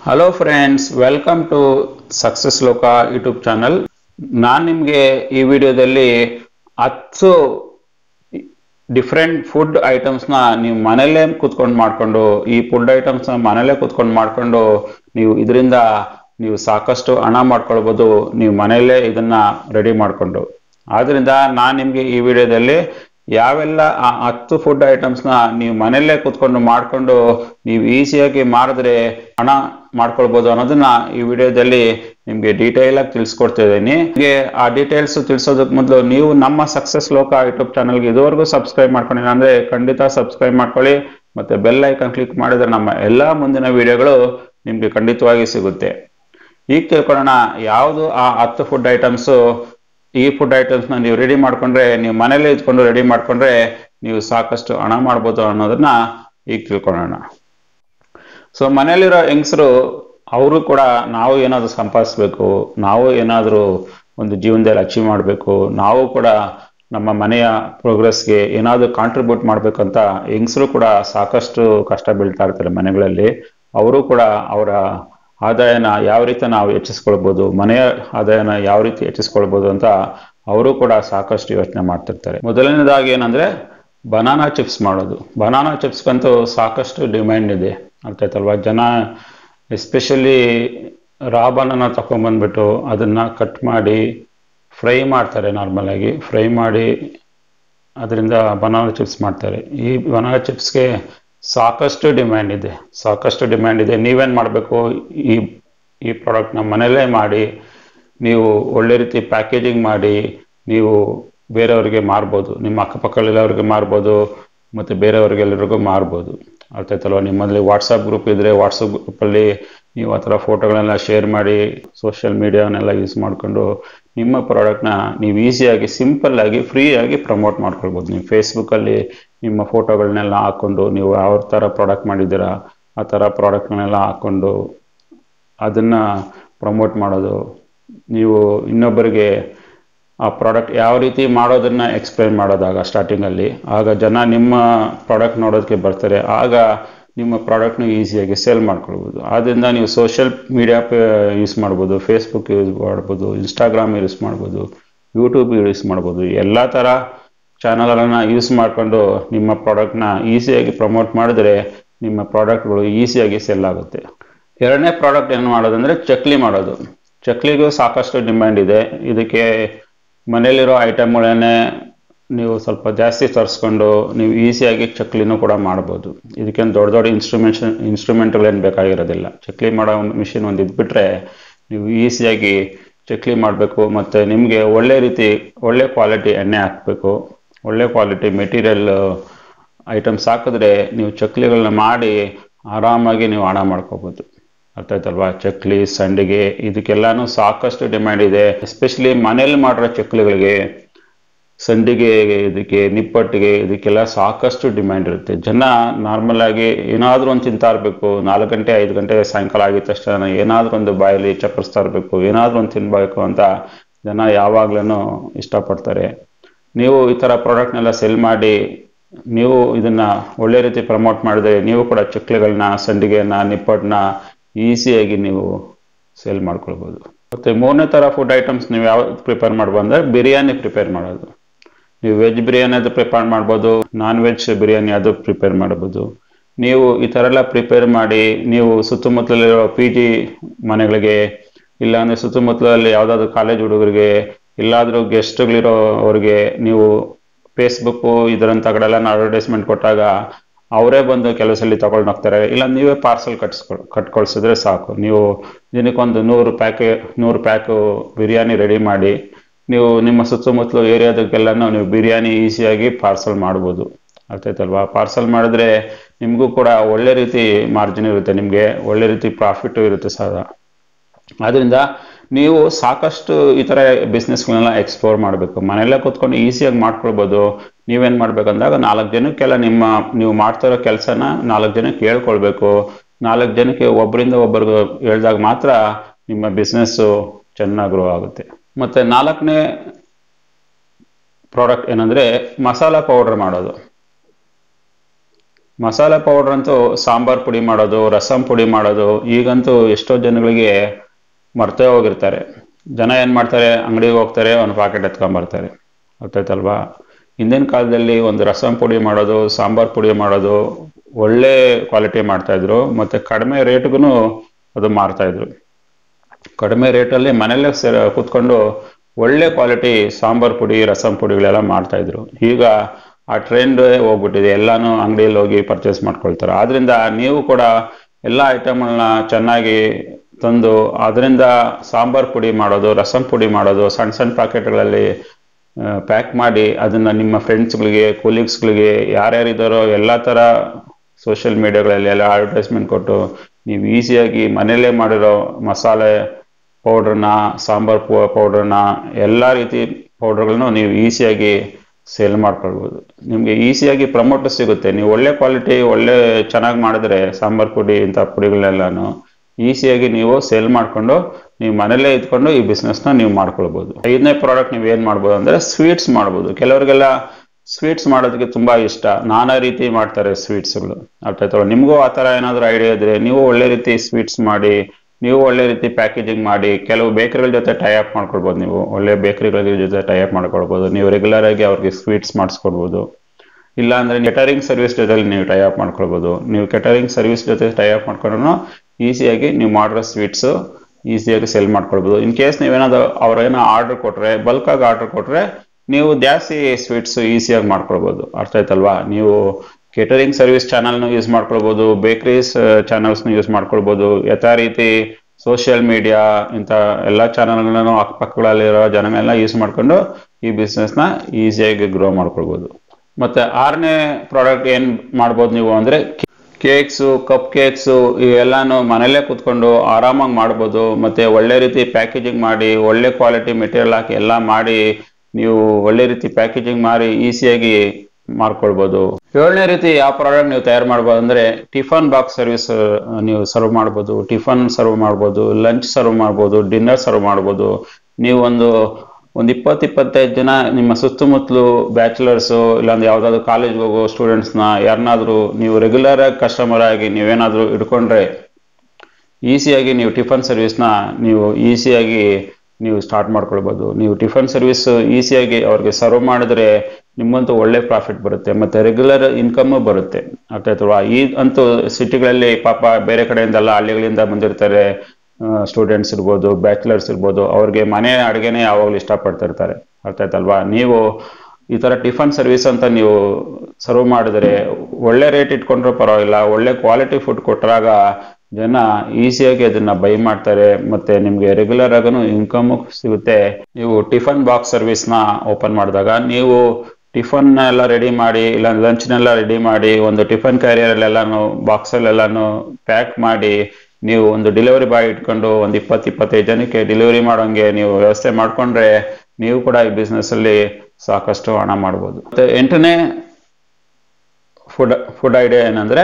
hello friends welcome to success ಲೋಕ YouTube channel ನಾನು ನಿಮಗೆ ಈ ವಿಡಿಯೋದಲ್ಲಿ ಹತ್ತು ಡಿಫ್ರೆಂಟ್ ಫುಡ್ ಐಟಮ್ಸ್ನ ನೀವು ಮನೇಲೇ ಕೂತ್ಕೊಂಡು ಮಾಡಿಕೊಂಡು ಈ ಫುಡ್ ಐಟಮ್ಸ್ನ ಮನೇಲೇ ಕೂತ್ಕೊಂಡು ಮಾಡಿಕೊಂಡು ನೀವು ಇದರಿಂದ ನೀವು ಸಾಕಷ್ಟು ಹಣ ಮಾಡ್ಕೊಳ್ಬೋದು ನೀವು ಮನೆಯಲ್ಲೇ ಇದನ್ನ ರೆಡಿ ಮಾಡಿಕೊಂಡು ಆದ್ರಿಂದ ನಾನು ನಿಮಗೆ ಈ ವಿಡಿಯೋದಲ್ಲಿ ಯಾವೆಲ್ಲ ಆ ಹತ್ತು ಫುಡ್ ಐಟಮ್ಸ್ನ ನೀವು ಮನೆಯಲ್ಲೇ ಕೂತ್ಕೊಂಡು ಮಾಡಿಕೊಂಡು ನೀವು ಈಸಿಯಾಗಿ ಮಾಡಿದ್ರೆ ಹಣ ಮಾಡ್ಕೊಳ್ಬೋದು ಅನ್ನೋದನ್ನ ಈ ವಿಡಿಯೋದಲ್ಲಿ ನಿಮಗೆ ಡೀಟೇಲ್ ಆಗಿ ತಿಳಿಸ್ಕೊಡ್ತಾ ಇದ್ದೀನಿ ನಿಮಗೆ ಆ ಡೀಟೇಲ್ಸ್ ತಿಳಿಸೋದಕ್ಕೆ ಮೊದಲು ನೀವು ನಮ್ಮ ಸಕ್ಸಸ್ ಲೋಕ ಯೂಟ್ಯೂಬ್ ಚಾನಲ್ಗೆ ಇದುವರೆಗೂ ಸಬ್ಸ್ಕ್ರೈಬ್ ಮಾಡ್ಕೊಂಡಿಲ್ಲ ಅಂದ್ರೆ ಖಂಡಿತ ಸಬ್ಸ್ಕ್ರೈಬ್ ಮಾಡ್ಕೊಳ್ಳಿ ಮತ್ತೆ ಬೆಲ್ ಐಕನ್ ಕ್ಲಿಕ್ ಮಾಡಿದ್ರೆ ನಮ್ಮ ಎಲ್ಲಾ ಮುಂದಿನ ವಿಡಿಯೋಗಳು ನಿಮ್ಗೆ ಖಂಡಿತವಾಗಿ ಸಿಗುತ್ತೆ ಈಗ ತಿಳ್ಕೊಳ್ಳೋಣ ಯಾವುದು ಆ ಹತ್ತು ಫುಡ್ ಐಟಮ್ಸ್ ಈ ಫುಡ್ ಐಟಮ್ಸ್ನ ನೀವು ರೆಡಿ ಮಾಡ್ಕೊಂಡ್ರೆ ನೀವು ಮನೇಲಿ ಇದ್ಕೊಂಡು ರೆಡಿ ಮಾಡ್ಕೊಂಡ್ರೆ ನೀವು ಸಾಕಷ್ಟು ಹಣ ಮಾಡ್ಬೋದು ಅನ್ನೋದನ್ನ ಈಗ ತಿಳ್ಕೊಳ್ಳೋಣ ಸೊ ಮನೇಲಿರೋ ಹೆಂಗಸರು ಅವರು ಕೂಡ ನಾವು ಏನಾದರೂ ಸಂಪಾದಿಸ್ಬೇಕು ನಾವು ಏನಾದರೂ ಒಂದು ಜೀವನದಲ್ಲಿ ಅಚೀವ್ ಮಾಡಬೇಕು ನಾವು ಕೂಡ ನಮ್ಮ ಮನೆಯ ಪ್ರೋಗ್ರೆಸ್ಗೆ ಏನಾದರೂ ಕಾಂಟ್ರಿಬ್ಯೂಟ್ ಮಾಡ್ಬೇಕಂತ ಹೆಂಗಸರು ಕೂಡ ಸಾಕಷ್ಟು ಕಷ್ಟ ಬೀಳ್ತಾ ಇರ್ತಾರೆ ಮನೆಗಳಲ್ಲಿ ಅವರು ಕೂಡ ಅವರ ಆದಾಯನ ಯಾವ ರೀತಿ ನಾವು ಹೆಚ್ಚಿಸ್ಕೊಳ್ಬೋದು ಮನೆಯ ಆದಾಯನ ಯಾವ ರೀತಿ ಹೆಚ್ಚಿಸ್ಕೊಳ್ಬೋದು ಅಂತ ಅವರು ಕೂಡ ಸಾಕಷ್ಟು ಯೋಚನೆ ಮಾಡ್ತಿರ್ತಾರೆ ಮೊದಲನೇದಾಗಿ ಏನಂದ್ರೆ ಬನಾನಾ ಚಿಪ್ಸ್ ಮಾಡೋದು ಬನಾನಾ ಚಿಪ್ಸ್ಗಂತೂ ಸಾಕಷ್ಟು ಡಿಮ್ಯಾಂಡ್ ಇದೆ ಅಲ್ವಾ ಜನ ಎಸ್ಪೆಷಲಿ ರಾ ಬನಾನ ತಗೊಂಡ್ಬಂದ್ಬಿಟ್ಟು ಅದನ್ನ ಕಟ್ ಮಾಡಿ ಫ್ರೈ ಮಾಡ್ತಾರೆ ನಾರ್ಮಲ್ ಆಗಿ ಫ್ರೈ ಮಾಡಿ ಅದರಿಂದ ಬನಾನಾ ಚಿಪ್ಸ್ ಮಾಡ್ತಾರೆ ಈ ಬನಾನಾ ಚಿಪ್ಸ್ಗೆ ಸಾಕಷ್ಟು ಡಿಮ್ಯಾಂಡ್ ಇದೆ ಸಾಕಷ್ಟು ಡಿಮ್ಯಾಂಡ್ ಇದೆ ನೀವೇನು ಮಾಡಬೇಕು ಈ ಈ ಪ್ರಾಡಕ್ಟ್ನ ಮನೆಯಲ್ಲೇ ಮಾಡಿ ನೀವು ಒಳ್ಳೆ ರೀತಿ ಪ್ಯಾಕೇಜಿಂಗ್ ಮಾಡಿ ನೀವು ಬೇರೆಯವ್ರಿಗೆ ಮಾರ್ಬೋದು ನಿಮ್ಮ ಅಕ್ಕಪಕ್ಕದಲ್ಲಿರೋರಿಗೆ ಮಾರ್ಬೋದು ಮತ್ತು ಬೇರೆಯವ್ರಿಗೆಲ್ಲರಿಗೂ ಮಾರ್ಬೋದು ಅರ್ಥಾಯ್ತಲ್ವ ನಿಮ್ಮಲ್ಲಿ ವಾಟ್ಸಪ್ ಗ್ರೂಪ್ ಇದ್ದರೆ ವಾಟ್ಸಪ್ ಗ್ರೂಪಲ್ಲಿ ನೀವು ಆ ಥರ ಫೋಟೋಗಳನ್ನೆಲ್ಲ ಶೇರ್ ಮಾಡಿ ಸೋಷಿಯಲ್ ಮೀಡಿಯಾವನ್ನೆಲ್ಲ ಯೂಸ್ ಮಾಡಿಕೊಂಡು ನಿಮ್ಮ ಪ್ರಾಡಕ್ಟ್ನ ನೀವು ಈಸಿಯಾಗಿ ಸಿಂಪಲ್ ಆಗಿ ಫ್ರೀಯಾಗಿ ಪ್ರಮೋಟ್ ಮಾಡ್ಕೊಳ್ಬೋದು ನೀವು ಫೇಸ್ಬುಕ್ಕಲ್ಲಿ ನಿಮ್ಮ ಫೋಟೋಗಳನ್ನೆಲ್ಲ ಹಾಕ್ಕೊಂಡು ನೀವು ಯಾವ ಥರ ಪ್ರಾಡಕ್ಟ್ ಮಾಡಿದ್ದೀರಾ ಆ ಥರ ಪ್ರಾಡಕ್ಟ್ಗಳನ್ನೆಲ್ಲ ಹಾಕ್ಕೊಂಡು ಅದನ್ನು ಪ್ರಮೋಟ್ ಮಾಡೋದು ನೀವು ಇನ್ನೊಬ್ಬರಿಗೆ ಆ ಪ್ರಾಡಕ್ಟ್ ಯಾವ ರೀತಿ ಮಾಡೋದನ್ನ ಎಕ್ಸ್ಪ್ಲೈನ್ ಮಾಡೋದಾಗ ಸ್ಟಾರ್ಟಿಂಗಲ್ಲಿ ಆಗ ಜನ ನಿಮ್ಮ ಪ್ರಾಡಕ್ಟ್ ನೋಡೋದಕ್ಕೆ ಬರ್ತಾರೆ ಆಗ ನಿಮ್ಮ ಪ್ರಾಡಕ್ಟ್ನ ಈಸಿಯಾಗಿ ಸೇಲ್ ಮಾಡ್ಕೊಳ್ಬೋದು ಆದ್ದರಿಂದ ನೀವು ಸೋಷಿಯಲ್ ಮೀಡಿಯಾ ಯೂಸ್ ಮಾಡ್ಬೋದು ಫೇಸ್ಬುಕ್ ಯೂಸ್ ಮಾಡ್ಬೋದು ಇನ್ಸ್ಟಾಗ್ರಾಮ್ ಯೂಸ್ ಮಾಡ್ಬೋದು ಯೂಟ್ಯೂಬ್ ಯೂಸ್ ಮಾಡ್ಬೋದು ಎಲ್ಲ ಥರ ಚಾನಲ್ಗಳನ್ನು ಯೂಸ್ ಮಾಡಿಕೊಂಡು ನಿಮ್ಮ ಪ್ರಾಡಕ್ಟ್ನ ಈಸಿಯಾಗಿ ಪ್ರಮೋಟ್ ಮಾಡಿದ್ರೆ ನಿಮ್ಮ ಪ್ರಾಡಕ್ಟ್ಗಳು ಈಸಿಯಾಗಿ ಸೆಲ್ ಆಗುತ್ತೆ ಎರಡನೇ ಪ್ರಾಡಕ್ಟ್ ಏನು ಮಾಡೋದಂದ್ರೆ ಚಕ್ಲಿ ಮಾಡೋದು ಚಕ್ಲಿಗೂ ಸಾಕಷ್ಟು ಡಿಮ್ಯಾಂಡ್ ಇದೆ ಇದಕ್ಕೆ ಮನೇಲಿರೋ ಐಟಮ್ಗಳನ್ನೇ ನೀವು ಸ್ವಲ್ಪ ಜಾಸ್ತಿ ತರಿಸ್ಕೊಂಡು ನೀವು ಈಸಿಯಾಗಿ ಚಕ್ಲಿನೂ ಕೂಡ ಮಾಡ್ಬೋದು ಇದಕ್ಕೇನು ದೊಡ್ಡ ದೊಡ್ಡ ಇನ್ಸ್ಟ್ರೂಮೆಂಟ್ಸ್ ಇನ್ಸ್ಟ್ರೂಮೆಂಟ್ಗಳೇನು ಬೇಕಾಗಿರೋದಿಲ್ಲ ಚಕ್ಲಿ ಮಾಡೋ ಮಿಷಿನ್ ಒಂದು ಇದ್ಬಿಟ್ರೆ ನೀವು ಈಸಿಯಾಗಿ ಚಕ್ಲಿ ಮಾಡಬೇಕು ಮತ್ತು ನಿಮಗೆ ಒಳ್ಳೆ ರೀತಿ ಒಳ್ಳೆ ಕ್ವಾಲಿಟಿ ಎಣ್ಣೆ ಹಾಕಬೇಕು ಒಳ್ಳೆ ಕ್ವಾಲಿಟಿ ಮೆಟೀರಿಯಲ್ ಐಟಮ್ಸ್ ಹಾಕಿದ್ರೆ ನೀವು ಚಕ್ಲಿಗಳನ್ನ ಮಾಡಿ ಆರಾಮಾಗಿ ನೀವು ಹಣ ಮಾಡ್ಕೋಬೋದು ಅರ್ಥ ಆಯ್ತಲ್ವಾ ಚಕ್ಲಿ ಸಂಡಿಗೆ ಇದಕ್ಕೆಲ್ಲಾನು ಸಾಕಷ್ಟು ಡಿಮ್ಯಾಂಡ್ ಇದೆ ಎಸ್ಪೆಷಲಿ ಮನೇಲಿ ಮಾಡಿರೋ ಚಕ್ಲಿಗಳಿಗೆ ಸಂಡಿಗೆ ಇದಕ್ಕೆ ನಿಪ್ಪಟ್ಟಿಗೆ ಇದಕ್ಕೆಲ್ಲ ಸಾಕಷ್ಟು ಡಿಮ್ಯಾಂಡ್ ಇರುತ್ತೆ ಜನ ನಾರ್ಮಲ್ ಆಗಿ ಏನಾದರೂ ಒಂದು ತಿಂತಾ ಇರಬೇಕು ನಾಲ್ಕು ಗಂಟೆ ಐದು ಗಂಟೆ ಸಾಯಂಕಾಲ ಆಗಿದ ತಕ್ಷಣ ಏನಾದರೂ ಒಂದು ಬಾಯಲ್ಲಿ ಚಪ್ಪರಿಸ್ತಾ ಇರಬೇಕು ಏನಾದರೂ ಒಂದು ತಿನ್ಬೇಕು ಅಂತ ಜನ ಯಾವಾಗ್ಲೂ ಇಷ್ಟಪಡ್ತಾರೆ ನೀವು ಈ ಥರ ಪ್ರಾಡಕ್ಟ್ನೆಲ್ಲ ಸೆಲ್ ಮಾಡಿ ನೀವು ಇದನ್ನ ಒಳ್ಳೆ ರೀತಿ ಪ್ರಮೋಟ್ ಮಾಡಿದ್ರೆ ನೀವು ಕೂಡ ಚಕ್ಲಿಗಳನ್ನ ಸಂಡಿಗೆನ ನಿಪ್ಪಟ್ಟನ್ನ ಈಸಿಯಾಗಿ ನೀವು ಸೇಲ್ ಮಾಡ್ಕೊಳ್ಬೋದು ಮತ್ತೆ ಮೂರನೇ ಥರ ಫುಡ್ ಐಟಮ್ಸ್ ನೀವು ಯಾವ ಪ್ರಿಪೇರ್ ಮಾಡ್ಬೋದು ಅಂದರೆ ಬಿರಿಯಾನಿ ಪ್ರಿಪೇರ್ ಮಾಡೋದು ನೀವು ವೆಜ್ ಬಿರಿಯಾನಿ ಅದು ಪ್ರಿಪೇರ್ ಮಾಡ್ಬೋದು ನಾನ್ ವೆಜ್ ಬಿರಿಯಾನಿ ಅದು ಪ್ರಿಪೇರ್ ಮಾಡ್ಬೋದು ನೀವು ಈ ಥರ ಎಲ್ಲ ಪ್ರಿಪೇರ್ ಮಾಡಿ ನೀವು ಸುತ್ತಮುತ್ತಲಿರೋ ಪಿ ಜಿ ಮನೆಗಳಿಗೆ ಇಲ್ಲಾಂದ್ರೆ ಸುತ್ತಮುತ್ತಲಲ್ಲಿ ಯಾವುದಾದ್ರು ಕಾಲೇಜ್ ಹುಡುಗರಿಗೆ ಎಲ್ಲಾದರೂ ಗೆಸ್ಟ್ಗಳಿರೋ ಅವ್ರಿಗೆ ನೀವು ಫೇಸ್ಬುಕ್ಕು ಇದರಂತ ಕಡೆಲ್ಲ ಅಡ್ವರ್ಟೈಸ್ಮೆಂಟ್ ಕೊಟ್ಟಾಗ ಅವರೇ ಬಂದು ಕೆಲಸಲ್ಲಿ ತಗೊಂಡು ಹೋಗ್ತಾರೆ ಇಲ್ಲ ನೀವೇ ಪಾರ್ಸಲ್ ಕಟ್ಸ್ಕೊಳ್ ಕಟ್ಕೊಳ್ಸಿದ್ರೆ ಸಾಕು ನೀವು ದಿನಕ್ಕೊಂದು ನೂರು ಪ್ಯಾಕೆ ನೂರು ಪ್ಯಾಕು ಬಿರಿಯಾನಿ ರೆಡಿ ಮಾಡಿ ನೀವು ನಿಮ್ಮ ಸುತ್ತಮುತ್ತಲು ಏರಿಯಾದಕ್ಕೆಲ್ಲನೂ ನೀವು ಬಿರಿಯಾನಿ ಈಸಿಯಾಗಿ ಪಾರ್ಸಲ್ ಮಾಡ್ಬೋದು ಅರ್ಥಾಯ್ತಲ್ವಾ ಪಾರ್ಸಲ್ ಮಾಡಿದ್ರೆ ನಿಮಗೂ ಕೂಡ ಒಳ್ಳೆ ರೀತಿ ಮಾರ್ಜಿನ್ ಇರುತ್ತೆ ನಿಮಗೆ ಒಳ್ಳೆ ರೀತಿ ಪ್ರಾಫಿಟ್ ಇರುತ್ತೆ ಸಹ ಆದ್ರಿಂದ ನೀವು ಸಾಕಷ್ಟು ಈ ಥರ ಬಿಸ್ನೆಸ್ಗಳನ್ನ ಎಕ್ಸ್ಪ್ಲೋರ್ ಮಾಡಬೇಕು ಮನೆಯಲ್ಲೇ ಕೂತ್ಕೊಂಡು ಈಸಿಯಾಗಿ ಮಾಡ್ಕೊಳ್ಬೋದು ನೀವೇನು ಮಾಡ್ಬೇಕಂದಾಗ ನಾಲ್ಕು ಜನಕ್ಕೆಲ್ಲ ನಿಮ್ಮ ನೀವು ಮಾಡ್ತಿರೋ ಕೆಲಸನ ನಾಲ್ಕು ಜನಕ್ಕೆ ಹೇಳ್ಕೊಳ್ಬೇಕು ನಾಲ್ಕು ಜನಕ್ಕೆ ಒಬ್ಬರಿಂದ ಒಬ್ಬರಿಗೆ ಹೇಳಿದಾಗ ಮಾತ್ರ ನಿಮ್ಮ ಬಿಸ್ನೆಸ್ಸು ಚೆನ್ನಾಗಿ ಗ್ರೋ ಆಗುತ್ತೆ ಮತ್ತೆ ನಾಲ್ಕನೇ ಪ್ರಾಡಕ್ಟ್ ಏನಂದ್ರೆ ಮಸಾಲ ಪೌಡರ್ ಮಾಡೋದು ಮಸಾಲೆ ಪೌಡರ್ ಅಂತೂ ಸಾಂಬಾರ್ ಪುಡಿ ಮಾಡೋದು ರಸಂ ಪುಡಿ ಮಾಡೋದು ಈಗಂತೂ ಎಷ್ಟೋ ಜನಗಳಿಗೆ ಮರ್ತೇ ಹೋಗಿರ್ತಾರೆ ಜನ ಏನು ಮಾಡ್ತಾರೆ ಅಂಗಡಿಗೆ ಹೋಗ್ತಾರೆ ಒಂದು ಪಾಕೆಟ್ ಎತ್ಕೊಂಬರ್ತಾರೆ ಗೊತ್ತಾಯ್ತಲ್ವಾ ಹಿಂದಿನ ಕಾಲದಲ್ಲಿ ಒಂದು ರಸಂ ಪುಡಿ ಮಾಡೋದು ಸಾಂಬಾರ್ ಪುಡಿ ಮಾಡೋದು ಒಳ್ಳೆ ಕ್ವಾಲಿಟಿ ಮಾಡ್ತಾಯಿದ್ರು ಮತ್ತು ಕಡಿಮೆ ರೇಟ್ಗೂ ಅದು ಮಾರ್ತಾಯಿದ್ರು ಕಡಿಮೆ ರೇಟಲ್ಲಿ ಮನೆಯಲ್ಲೇ ಸೇರ ಕೂತ್ಕೊಂಡು ಒಳ್ಳೆ ಕ್ವಾಲಿಟಿ ಸಾಂಬಾರ್ ಪುಡಿ ರಸಂ ಪುಡಿಗಳೆಲ್ಲ ಮಾಡ್ತಾಯಿದ್ರು ಈಗ ಆ ಟ್ರೆಂಡ್ ಹೋಗ್ಬಿಟ್ಟಿದೆ ಎಲ್ಲಾನು ಅಂಗಡಿಯಲ್ಲಿ ಹೋಗಿ ಪರ್ಚೇಸ್ ಮಾಡ್ಕೊಳ್ತಾರೆ ಆದ್ರಿಂದ ನೀವು ಕೂಡ ಎಲ್ಲ ಐಟಮ್ಗಳನ್ನ ಚೆನ್ನಾಗಿ ತಂದು ಅದರಿಂದ ಸಾಂಬಾರ್ ಪುಡಿ ಮಾಡೋದು ರಸಂ ಪುಡಿ ಮಾಡೋದು ಸಣ್ಣ ಸಣ್ಣ ಪ್ಯಾಕೆಟ್ಗಳಲ್ಲಿ ಪ್ಯಾಕ್ ಮಾಡಿ ಅದನ್ನ ನಿಮ್ಮ ಫ್ರೆಂಡ್ಸ್ಗಳಿಗೆ ಕೊಲೀಗ್ಸ್ಗಳಿಗೆ ಯಾರ್ಯಾರಿದ್ದಾರೋ ಎಲ್ಲ ಥರ ಸೋಷಿಯಲ್ ಮೀಡಿಯಾಗಳಲ್ಲಿ ಎಲ್ಲ ಅಡ್ವರ್ಟೈಸ್ಮೆಂಟ್ ಕೊಟ್ಟು ನೀವು ಈಸಿಯಾಗಿ ಮನೆಯಲ್ಲೇ ಮಾಡಿರೋ ಮಸಾಲೆ ಪೌಡ್ರನ್ನ ಸಾಂಬಾರ್ ಪೌಡ್ರನ್ನ ಎಲ್ಲ ರೀತಿ ಪೌಡರ್ಗಳನ್ನು ನೀವು ಈಸಿಯಾಗಿ ಸೇಲ್ ಮಾಡ್ಕೊಳ್ಬೋದು ನಿಮಗೆ ಈಸಿಯಾಗಿ ಪ್ರಮೋಟ್ ಸಿಗುತ್ತೆ ನೀವು ಒಳ್ಳೆ ಕ್ವಾಲಿಟಿ ಒಳ್ಳೆ ಚೆನ್ನಾಗಿ ಮಾಡಿದ್ರೆ ಸಾಂಬಾರ್ ಪುಡಿ ಇಂಥ ಪುಡಿಗಳೆಲ್ಲಾನು ಈಸಿಯಾಗಿ ನೀವು ಸೇಲ್ ಮಾಡಿಕೊಂಡು ನೀವು ಮನೇಲೇ ಇದ್ಕೊಂಡು ಈ ಬಿಸ್ನೆಸ್ನ ನೀವು ಮಾಡ್ಕೊಳ್ಬೋದು ಐದನೇ ಪ್ರಾಡಕ್ಟ್ ನೀವು ಏನು ಮಾಡ್ಬೋದು ಅಂದರೆ ಸ್ವೀಟ್ಸ್ ಮಾಡ್ಬೋದು ಕೆಲವರಿಗೆಲ್ಲ ಸ್ವೀಟ್ಸ್ ಮಾಡೋದಕ್ಕೆ ತುಂಬ ಇಷ್ಟ ನಾನಾ ರೀತಿ ಮಾಡ್ತಾರೆ ಸ್ವೀಟ್ಸ್ಗಳು ಅರ್ಥ ಆಯ್ತಲ್ಲ ನಿಮಗೂ ಆ ಥರ ಏನಾದರೂ ಐಡಿಯಾ ಇದ್ರೆ ನೀವು ಒಳ್ಳೆ ರೀತಿ ಸ್ವೀಟ್ಸ್ ಮಾಡಿ ನೀವು ಒಳ್ಳೆ ರೀತಿ ಪ್ಯಾಕೇಜಿಂಗ್ ಮಾಡಿ ಕೆಲವು ಬೇಕರಿಗಳ ಜೊತೆ ಟೈ ಅಪ್ ಮಾಡ್ಕೊಳ್ಬೋದು ನೀವು ಒಳ್ಳೆ ಬೇಕರಿಗಳ ಜೊತೆ ಟೈ ಅಪ್ ಮಾಡ್ಕೊಳ್ಬೋದು ನೀವು ರೆಗ್ಯುಲರ್ ಆಗಿ ಅವ್ರಿಗೆ ಸ್ವೀಟ್ಸ್ ಮಾಡಿಸ್ಕೊಡ್ಬೋದು ಇಲ್ಲ ಅಂದ್ರೆ ಕೆಟರಿಂಗ್ ಸರ್ವಿಸ್ ಜೊತೆಲಿ ನೀವು ಟೈ ಅಪ್ ಮಾಡ್ಕೊಳ್ಬೋದು ನೀವು ಕೆಟರಿಂಗ್ ಸರ್ವಿಸ್ ಜೊತೆ ಟೈ ಅಪ್ ಮಾಡ್ಕೊಂಡ್ರು ಈಸಿಯಾಗಿ ನೀವು ಮಾಡಿರೋ ಸ್ವೀಟ್ಸು ಈಸಿಯಾಗಿ ಸೆಲ್ ಮಾಡ್ಕೊಳ್ಬೋದು ಇನ್ ಕೇಸ್ ನೀವೇನಾದ್ರು ಅವ್ರೇನೋ ಆರ್ಡರ್ ಕೊಟ್ರೆ ಬಲ್ಕಾಗಿ ಆರ್ಡರ್ ಕೊಟ್ರೆ ನೀವು ಜಾಸ್ತಿ ಸ್ವೀಟ್ಸ್ ಈಸಿಯಾಗಿ ಮಾಡ್ಕೊಳ್ಬೋದು ಅರ್ಥ ಆಯ್ತಲ್ವಾ ನೀವು ಕೇಟರಿಂಗ್ ಸರ್ವಿಸ್ ಚಾನಲ್ನು ಯೂಸ್ ಮಾಡ್ಕೊಳ್ಬೋದು ಬೇಕರೀಸ್ ಚಾನಲ್ಸ್ನು ಯೂಸ್ ಮಾಡ್ಕೊಳ್ಬೋದು ಯಥಾ ರೀತಿ ಸೋಷಿಯಲ್ ಮೀಡಿಯಾ ಇಂಥ ಎಲ್ಲ ಚಾನಲ್ಗಳನ್ನು ಅಕ್ಕಪಕ್ಕಗಳಲ್ಲಿರೋ ಜನಗಳೆಲ್ಲ ಯೂಸ್ ಮಾಡ್ಕೊಂಡು ಈ ಬಿಸ್ನೆಸ್ನ ಈಸಿಯಾಗಿ ಗ್ರೋ ಮಾಡ್ಕೊಳ್ಬೋದು ಮತ್ತೆ ಆರನೇ ಪ್ರಾಡಕ್ಟ್ ಏನು ಮಾಡ್ಬೋದು ನೀವು ಅಂದರೆ ಕೇಕ್ಸು ಕಪ್ ಕೇಕ್ಸು ಇವೆಲ್ಲಾನು ಮನೇಲೇ ಕೂತ್ಕೊಂಡು ಆರಾಮಾಗಿ ಮಾಡ್ಬೋದು ಮತ್ತೆ ಒಳ್ಳೆ ರೀತಿ ಪ್ಯಾಕೇಜಿಂಗ್ ಮಾಡಿ ಒಳ್ಳೆ ಕ್ವಾಲಿಟಿ ಮೆಟೀರಿಯಲ್ ಹಾಕಿ ಎಲ್ಲ ಮಾಡಿ ನೀವು ಒಳ್ಳೆ ರೀತಿ ಪ್ಯಾಕೇಜಿಂಗ್ ಮಾಡಿ ಈಸಿಯಾಗಿ ಮಾರ್ಕೊಳ್ಬೋದು ಏಳನೇ ರೀತಿ ಯಾವ ಪ್ರಾಡಕ್ಟ್ ನೀವು ತಯಾರು ಮಾಡ್ಬೋದು ಅಂದ್ರೆ ಟಿಫನ್ ಬಾಕ್ಸ್ ಸರ್ವಿಸ್ ನೀವು ಸರ್ವ್ ಮಾಡ್ಬೋದು ಟಿಫನ್ ಸರ್ವ್ ಮಾಡ್ಬೋದು ಲಂಚ್ ಸರ್ವ್ ಮಾಡ್ಬೋದು ಡಿನ್ನರ್ ಸರ್ವ್ ಮಾಡ್ಬೋದು ನೀವು ಒಂದು ಒಂದು ಇಪ್ಪತ್ತು ಇಪ್ಪತ್ತೈದು ಜನ ನಿಮ್ಮ ಸುತ್ತಮುತ್ತಲು ಬ್ಯಾಚುಲರ್ಸು ಇಲ್ಲಾಂದ್ರೆ ಯಾವುದಾದ್ರು ಕಾಲೇಜ್ಗೆ ಹೋಗೋ ಸ್ಟೂಡೆಂಟ್ಸ್ನ ಯಾರನ್ನಾದ್ರೂ ನೀವು ರೆಗ್ಯುಲರ್ ಆಗಿ ಕಸ್ಟಮರ್ ಆಗಿ ನೀವೇನಾದರೂ ಇಟ್ಕೊಂಡ್ರೆ ಈಸಿಯಾಗಿ ನೀವು ಟಿಫನ್ ಸರ್ವಿಸ್ನ ನೀವು ಈಸಿಯಾಗಿ ನೀವು ಸ್ಟಾರ್ಟ್ ಮಾಡ್ಕೊಳ್ಬೋದು ನೀವು ಟಿಫನ್ ಸರ್ವಿಸ್ ಈಸಿಯಾಗಿ ಅವ್ರಿಗೆ ಸರ್ವ್ ಮಾಡಿದ್ರೆ ನಿಮ್ಮಂತೂ ಒಳ್ಳೆ ಪ್ರಾಫಿಟ್ ಬರುತ್ತೆ ಮತ್ತೆ ರೆಗ್ಯುಲರ್ ಇನ್ಕಮ್ಮು ಬರುತ್ತೆ ಅರ್ಥ ಆಯ್ತಲ್ವಾ ಈ ಅಂತೂ ಸಿಟಿಗಳಲ್ಲಿ ಪಾಪ ಬೇರೆ ಕಡೆಯಿಂದೆಲ್ಲ ಹಳ್ಳಿಗಳಿಂದ ಬಂದಿರ್ತಾರೆ ಸ್ಟೂಡೆಂಟ್ಸ್ ಇರ್ಬೋದು ಬ್ಯಾಚುಲರ್ಸ್ ಇರ್ಬೋದು ಅವ್ರಿಗೆ ಮನೆ ಅಡುಗೆನೇ ಯಾವಾಗಲೂ ಇಷ್ಟಪಡ್ತಾ ಇರ್ತಾರೆ ಅರ್ಥ ಆಯ್ತಲ್ವಾ ನೀವು ಈ ಥರ ಟಿಫನ್ ಸರ್ವಿಸ್ ಅಂತ ನೀವು ಸರ್ವ್ ಮಾಡಿದ್ರೆ ಒಳ್ಳೆ ರೇಟ್ ಇಟ್ಕೊಂಡ್ರೂ ಪರವಾಗಿಲ್ಲ ಒಳ್ಳೆ ಕ್ವಾಲಿಟಿ ಫುಡ್ ಕೊಟ್ಟರಾಗ ಜನ ಈಸಿಯಾಗಿ ಅದನ್ನ ಬೈ ಮಾಡ್ತಾರೆ ಮತ್ತೆ ನಿಮ್ಗೆ ರೆಗ್ಯುಲರ್ ಆಗನು ಇನ್ಕಮ್ ಸಿಗುತ್ತೆ ನೀವು ಟಿಫನ್ ಬಾಕ್ಸ್ ಸರ್ವಿಸ್ನ ಓಪನ್ ಮಾಡಿದಾಗ ನೀವು ಟಿಫನ್ ಎಲ್ಲ ರೆಡಿ ಮಾಡಿ ಇಲ್ಲ ಲಂಚ್ನೆಲ್ಲ ರೆಡಿ ಮಾಡಿ ಒಂದು ಟಿಫನ್ ಕ್ಯಾರಿಯರಲ್ಲೆಲ್ಲಾನು ಬಾಕ್ಸಲ್ಲೆಲ್ಲಾನು ಪ್ಯಾಕ್ ಮಾಡಿ ನೀವು ಒಂದು ಡೆಲಿವರಿ ಬಾಯ್ ಇಟ್ಕೊಂಡು ಒಂದು ಇಪ್ಪತ್ತು ಇಪ್ಪತ್ತೈದು ಜನಕ್ಕೆ ಡೆಲಿವರಿ ಮಾಡೋಂಗೆ ನೀವು ವ್ಯವಸ್ಥೆ ಮಾಡ್ಕೊಂಡ್ರೆ ನೀವು ಕೂಡ ಈ ಬಿಸ್ನೆಸ್ ಅಲ್ಲಿ ಸಾಕಷ್ಟು ಹಣ ಮಾಡ್ಬೋದು ಮತ್ತೆ ಎಂಟನೇ ಫುಡ್ ಫುಡ್ ಐಡಿಯಾ ಏನಂದ್ರೆ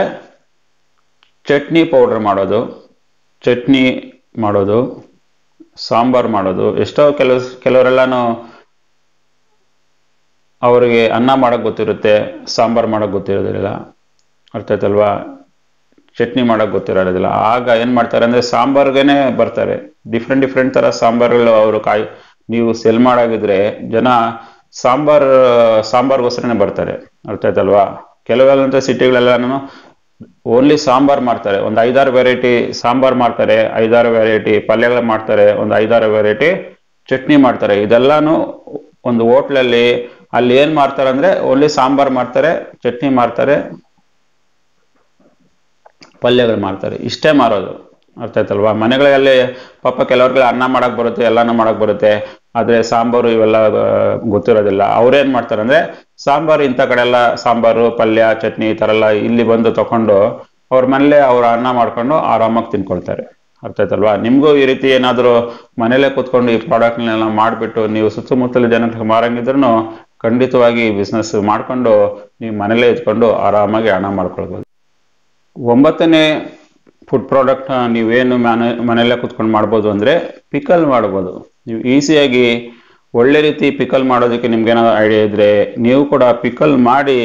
ಚಟ್ನಿ ಪೌಡರ್ ಮಾಡೋದು ಚಟ್ನಿ ಮಾಡೋದು ಸಾಂಬಾರ್ ಮಾಡೋದು ಎಷ್ಟೋ ಕೆಲವು ಕೆಲವರೆಲ್ಲಾನು ಅವರಿಗೆ ಅನ್ನ ಮಾಡೋಕ್ಕೆ ಗೊತ್ತಿರುತ್ತೆ ಸಾಂಬಾರ್ ಮಾಡೋಕ್ಕೆ ಗೊತ್ತಿರೋದಿಲ್ಲ ಅರ್ಥ ಆಯ್ತಲ್ವಾ ಚಟ್ನಿ ಮಾಡೋಕ್ಕೆ ಗೊತ್ತಿರೋದಿಲ್ಲ ಆಗ ಏನು ಮಾಡ್ತಾರೆ ಅಂದರೆ ಸಾಂಬಾರ್ಗೆನೆ ಬರ್ತಾರೆ ಡಿಫ್ರೆಂಟ್ ಡಿಫ್ರೆಂಟ್ ಥರ ಸಾಂಬಾರ್ಗಳು ಅವರು ಕಾಯಿ ನೀವು ಸೆಲ್ ಮಾಡಾಗಿದ್ರೆ ಜನ ಸಾಂಬಾರ್ ಸಾಂಬಾರ್ಗೋಸ್ಕರನೇ ಬರ್ತಾರೆ ಅರ್ಥ ಆಯ್ತಲ್ವಾ ಕೆಲವೆಲ್ಲ ಸಿಟಿಗಳೆಲ್ಲನೂ ಓನ್ಲಿ ಸಾಂಬಾರ್ ಮಾಡ್ತಾರೆ ಒಂದು ಐದಾರು ವೆರೈಟಿ ಸಾಂಬಾರ್ ಮಾಡ್ತಾರೆ ಐದಾರು ವೆರೈಟಿ ಪಲ್ಯಗಳು ಮಾಡ್ತಾರೆ ಒಂದು ಐದಾರು ವೆರೈಟಿ ಚಟ್ನಿ ಮಾಡ್ತಾರೆ ಇದೆಲ್ಲಾನು ಒಂದು ಹೋಟ್ಲಲ್ಲಿ ಅಲ್ಲಿ ಏನ್ ಮಾಡ್ತಾರೆ ಅಂದ್ರೆ ಓನ್ಲಿ ಸಾಂಬಾರ್ ಮಾಡ್ತಾರೆ ಚಟ್ನಿ ಮಾಡ್ತಾರೆ ಪಲ್ಯಗಳು ಮಾಡ್ತಾರೆ ಇಷ್ಟೇ ಮಾರೋದು ಅರ್ಥ ಆಯ್ತಲ್ವಾ ಮನೆಗಳಲ್ಲಿ ಪಾಪ ಕೆಲವ್ರಿಗೆ ಅನ್ನ ಮಾಡಕ್ ಬರುತ್ತೆ ಎಲ್ಲಾನು ಮಾಡಕ್ ಬರುತ್ತೆ ಆದ್ರೆ ಸಾಂಬಾರು ಇವೆಲ್ಲ ಗೊತ್ತಿರೋದಿಲ್ಲ ಅವ್ರೇನ್ ಮಾಡ್ತಾರೆ ಅಂದ್ರೆ ಸಾಂಬಾರು ಇಂಥ ಕಡೆ ಎಲ್ಲ ಸಾಂಬಾರು ಪಲ್ಯ ಚಟ್ನಿ ಈ ತರ ಎಲ್ಲ ಇಲ್ಲಿ ಬಂದು ತಕೊಂಡು ಅವ್ರ ಮನೇಲೆ ಅವ್ರ ಅನ್ನ ಮಾಡ್ಕೊಂಡು ಆರಾಮಾಗಿ ತಿನ್ಕೊಳ್ತಾರೆ ಅರ್ಥ ಆಯ್ತಲ್ವಾ ನಿಮ್ಗೂ ಈ ರೀತಿ ಏನಾದರೂ ಮನೇಲೆ ಕೂತ್ಕೊಂಡು ಈ ಪ್ರಾಡಕ್ಟ್ನೆಲ್ಲ ಮಾಡಿಬಿಟ್ಟು ನೀವು ಸುತ್ತಮುತ್ತಲ ಜನಕ್ಕೆ ಮಾರಂಗಿದ್ರು ಖಂಡಿತವಾಗಿ ಬಿಸ್ನೆಸ್ ಮಾಡ್ಕೊಂಡು ನೀವು ಮನೇಲೆ ಇದ್ಕೊಂಡು ಆರಾಮಾಗಿ ಹಣ ಮಾಡ್ಕೊಳ್ಬೋದು ಒಂಬತ್ತನೇ ಫುಡ್ ಪ್ರಾಡಕ್ಟ್ ನೀವೇನು ಮನೆ ಮನೆಯಲ್ಲೇ ಕುತ್ಕೊಂಡು ಮಾಡ್ಬೋದು ಅಂದರೆ ಪಿಕಲ್ ಮಾಡ್ಬೋದು ನೀವು ಈಸಿಯಾಗಿ ಒಳ್ಳೆ ರೀತಿ ಪಿಕಲ್ ಮಾಡೋದಕ್ಕೆ ನಿಮ್ಗೆ ಏನಾದ್ರು ಐಡಿಯಾ ಇದ್ರೆ ನೀವು ಕೂಡ ಪಿಕಲ್ ಮಾಡಿ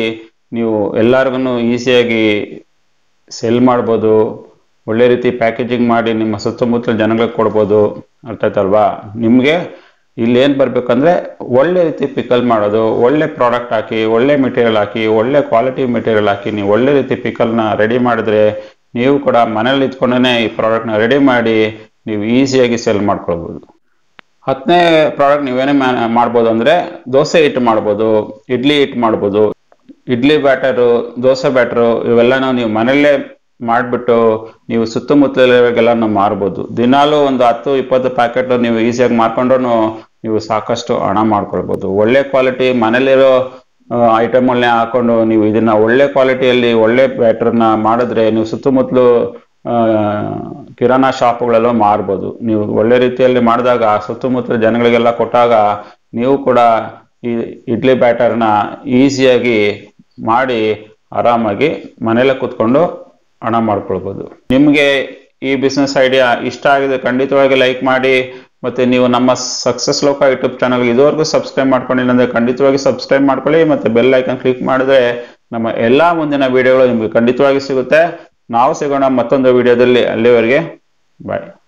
ನೀವು ಎಲ್ಲರಿಗೂ ಈಸಿಯಾಗಿ ಸೆಲ್ ಮಾಡ್ಬೋದು ಒಳ್ಳೆ ರೀತಿ ಪ್ಯಾಕೇಜಿಂಗ್ ಮಾಡಿ ನಿಮ್ಮ ಸುತ್ತಮುತ್ತಲ ಜನಗಳಿಗೆ ಕೊಡ್ಬೋದು ಅರ್ಥ ಆಯ್ತಲ್ವಾ ನಿಮಗೆ ಇಲ್ಲಿ ಏನು ಬರಬೇಕಂದ್ರೆ ಒಳ್ಳೆ ರೀತಿ ಪಿಕಲ್ ಮಾಡೋದು ಒಳ್ಳೆ ಪ್ರಾಡಕ್ಟ್ ಹಾಕಿ ಒಳ್ಳೆ ಮೆಟೀರಿಯಲ್ ಹಾಕಿ ಒಳ್ಳೆ ಕ್ವಾಲಿಟಿ ಮೆಟೀರಿಯಲ್ ಹಾಕಿ ನೀವು ಒಳ್ಳೆ ರೀತಿ ಪಿಕಲ್ನ ರೆಡಿ ಮಾಡಿದ್ರೆ ನೀವು ಕೂಡ ಮನೇಲಿ ಇದ್ಕೊಂಡೇ ಈ ಪ್ರಾಡಕ್ಟ್ನ ರೆಡಿ ಮಾಡಿ ನೀವು ಈಸಿಯಾಗಿ ಸೆಲ್ ಮಾಡ್ಕೊಳ್ಬೋದು ಹತ್ತನೇ ಪ್ರಾಡಕ್ಟ್ ನೀವೇನೇ ಮಾಡ್ಬೋದು ಅಂದ್ರೆ ದೋಸೆ ಹಿಟ್ಟು ಮಾಡ್ಬೋದು ಇಡ್ಲಿ ಹಿಟ್ಟು ಮಾಡ್ಬೋದು ಇಡ್ಲಿ ಬ್ಯಾಟರು ದೋಸೆ ಬ್ಯಾಟರು ಇವೆಲ್ಲನೂ ನೀವು ಮನೆಯಲ್ಲೇ ಮಾಡಿಬಿಟ್ಟು ನೀವು ಸುತ್ತಮುತ್ತಲಿಗೆಲ್ಲ ಮಾರ್ಬೋದು ದಿನಾಲೂ ಒಂದು ಹತ್ತು ಇಪ್ಪತ್ತು ಪ್ಯಾಕೆಟ್ ನೀವು ಈಸಿಯಾಗಿ ಮಾರ್ಕೊಂಡು ನೀವು ಸಾಕಷ್ಟು ಹಣ ಮಾಡ್ಕೊಳ್ಬೋದು ಒಳ್ಳೆ ಕ್ವಾಲಿಟಿ ಮನೇಲಿರೋ ಐಟಮ್ಗಳನ್ನೇ ಹಾಕೊಂಡು ನೀವು ಇದನ್ನ ಒಳ್ಳೆ ಕ್ವಾಲಿಟಿಯಲ್ಲಿ ಒಳ್ಳೆ ಬ್ಯಾಟರ್ನ ಮಾಡಿದ್ರೆ ನೀವು ಸುತ್ತಮುತ್ತಲು ಆ, ಕಿರಾಣಾ ಶಾಪ್ಗಳಲ್ಲೂ ಮಾರ್ಬೋದು ನೀವು ಒಳ್ಳೆ ರೀತಿಯಲ್ಲಿ ಮಾಡಿದಾಗ ಸುತ್ತಮುತ್ತಲ ಜನಗಳಿಗೆಲ್ಲ ಕೊಟ್ಟಾಗ ನೀವು ಕೂಡ ಈ ಇಡ್ಲಿ ಬ್ಯಾಟರ್ನ ಈಸಿಯಾಗಿ ಮಾಡಿ ಆರಾಮಾಗಿ ಮನೇಲೆ ಕೂತ್ಕೊಂಡು ಹಣ ಮಾಡ್ಕೊಳ್ಬೋದು ನಿಮಗೆ ಈ ಬಿಸ್ನೆಸ್ ಐಡಿಯಾ ಇಷ್ಟ ಆಗಿದೆ ಖಂಡಿತವಾಗಿ ಲೈಕ್ ಮಾಡಿ ಮತ್ತೆ ನೀವು ನಮ್ಮ ಸಕ್ಸಸ್ ಲೋಕ ಯೂಟ್ಯೂಬ್ ಚಾನಲ್ ಇದುವರೆಗೂ ಸಬ್ಸ್ಕ್ರೈಬ್ ಮಾಡ್ಕೊಂಡಿಲ್ಲ ಅಂದ್ರೆ ಖಂಡಿತವಾಗಿ ಸಬ್ಸ್ಕ್ರೈಬ್ ಮಾಡ್ಕೊಳ್ಳಿ ಮತ್ತೆ ಬೆಲ್ ಐಕನ್ ಕ್ಲಿಕ್ ಮಾಡಿದ್ರೆ ನಮ್ಮ ಎಲ್ಲಾ ಮುಂದಿನ ವಿಡಿಯೋಗಳು ನಿಮಗೆ ಖಂಡಿತವಾಗಿ ಸಿಗುತ್ತೆ ನಾವು ಸಿಗೋಣ ಮತ್ತೊಂದು ವಿಡಿಯೋದಲ್ಲಿ ಅಲ್ಲಿವರೆಗೆ ಬಾಯ್